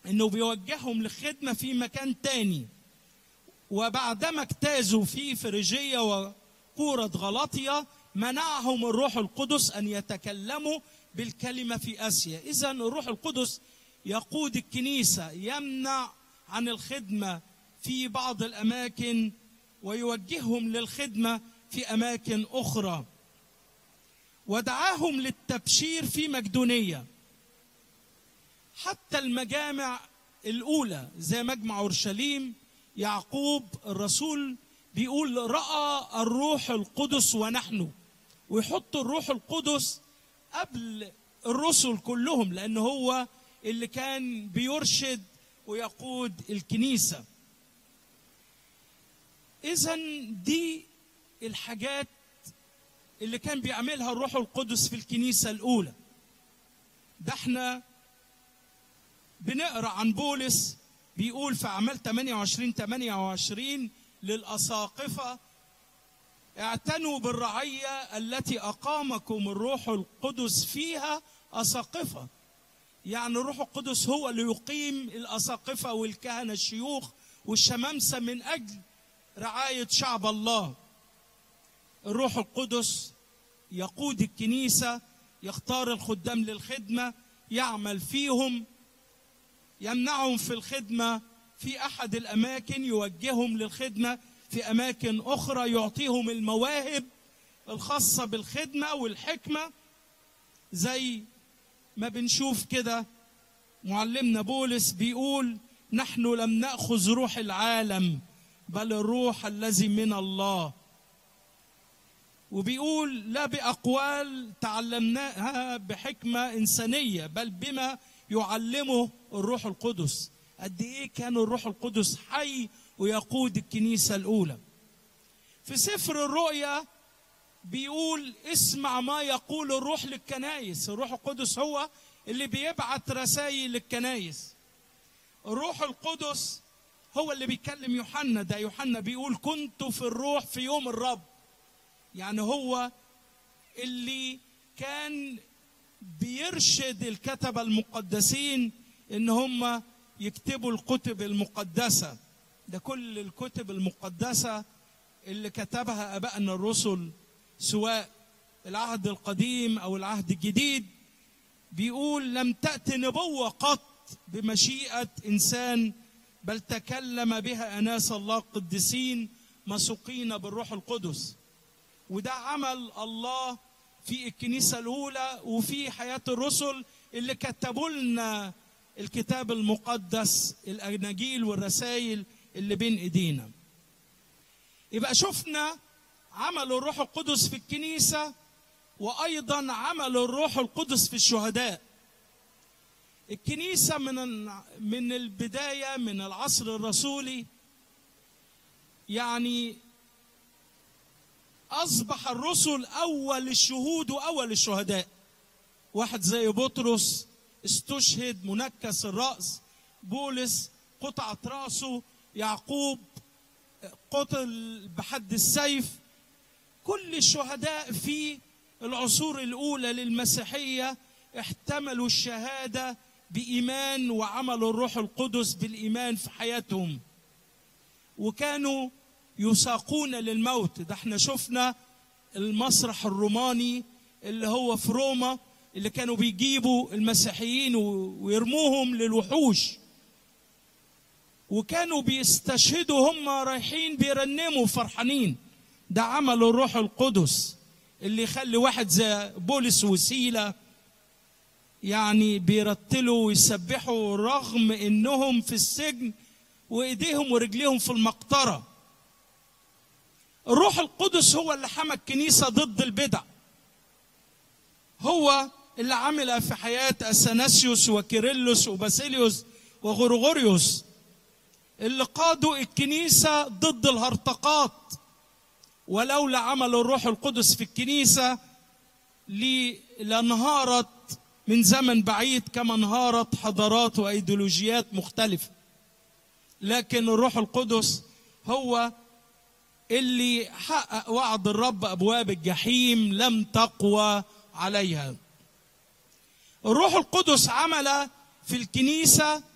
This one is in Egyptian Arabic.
انه بيوجههم لخدمه في مكان تاني وبعدما اجتازوا في فريجيه وكوره غلطيه منعهم الروح القدس ان يتكلموا بالكلمه في اسيا اذا الروح القدس يقود الكنيسه يمنع عن الخدمه في بعض الاماكن ويوجههم للخدمه في اماكن اخرى ودعاهم للتبشير في مقدونيه حتى المجامع الاولى زي مجمع اورشليم يعقوب الرسول بيقول راى الروح القدس ونحن ويحط الروح القدس قبل الرسل كلهم لان هو اللي كان بيرشد ويقود الكنيسه اذا دي الحاجات اللي كان بيعملها الروح القدس في الكنيسه الاولى ده احنا بنقرا عن بولس بيقول في اعمال 28 28 للاساقفه اعتنوا بالرعيه التي اقامكم الروح القدس فيها اساقفه يعني الروح القدس هو اللي يقيم الاساقفه والكهنه الشيوخ والشمامسه من اجل رعايه شعب الله الروح القدس يقود الكنيسه يختار الخدام للخدمه يعمل فيهم يمنعهم في الخدمه في احد الاماكن يوجههم للخدمه في اماكن اخرى يعطيهم المواهب الخاصه بالخدمه والحكمه زي ما بنشوف كده معلمنا بولس بيقول نحن لم ناخذ روح العالم بل الروح الذي من الله وبيقول لا باقوال تعلمناها بحكمه انسانيه بل بما يعلمه الروح القدس قد ايه كان الروح القدس حي ويقود الكنيسه الاولى في سفر الرؤيا بيقول اسمع ما يقول الروح للكنايس الروح القدس هو اللي بيبعت رسائل للكنايس الروح القدس هو اللي بيكلم يوحنا ده يوحنا بيقول كنت في الروح في يوم الرب يعني هو اللي كان بيرشد الكتبة المقدسين ان هم يكتبوا الكتب المقدسة ده كل الكتب المقدسة اللي كتبها ابائنا الرسل سواء العهد القديم او العهد الجديد بيقول لم تأتي نبوة قط بمشيئة انسان بل تكلم بها اناس الله القديسين مسوقين بالروح القدس وده عمل الله في الكنيسة الأولى وفي حياة الرسل اللي كتبوا لنا الكتاب المقدس الأناجيل والرسائل اللي بين إيدينا يبقى شفنا عمل الروح القدس في الكنيسة وأيضا عمل الروح القدس في الشهداء الكنيسة من من البداية من العصر الرسولي يعني أصبح الرسل أول الشهود وأول الشهداء واحد زي بطرس استشهد منكس الرأس بولس قطعة رأسه يعقوب قتل بحد السيف كل الشهداء في العصور الأولى للمسيحية احتملوا الشهادة بإيمان وعمل الروح القدس بالإيمان في حياتهم وكانوا يساقون للموت ده احنا شفنا المسرح الروماني اللي هو في روما اللي كانوا بيجيبوا المسيحيين ويرموهم للوحوش وكانوا بيستشهدوا هم رايحين بيرنموا فرحانين ده عمل الروح القدس اللي يخلي واحد زي بولس وسيله يعني بيرتلوا ويسبحوا رغم انهم في السجن وايديهم ورجليهم في المقطره الروح القدس هو اللي حمى الكنيسة ضد البدع هو اللي عمل في حياة أثناسيوس وكيرلس وباسيليوس وغرغوريوس اللي قادوا الكنيسة ضد الهرطقات ولولا عمل الروح القدس في الكنيسة لانهارت من زمن بعيد كما انهارت حضارات وايديولوجيات مختلفة لكن الروح القدس هو اللي حقق وعد الرب ابواب الجحيم لم تقوى عليها الروح القدس عمل في الكنيسه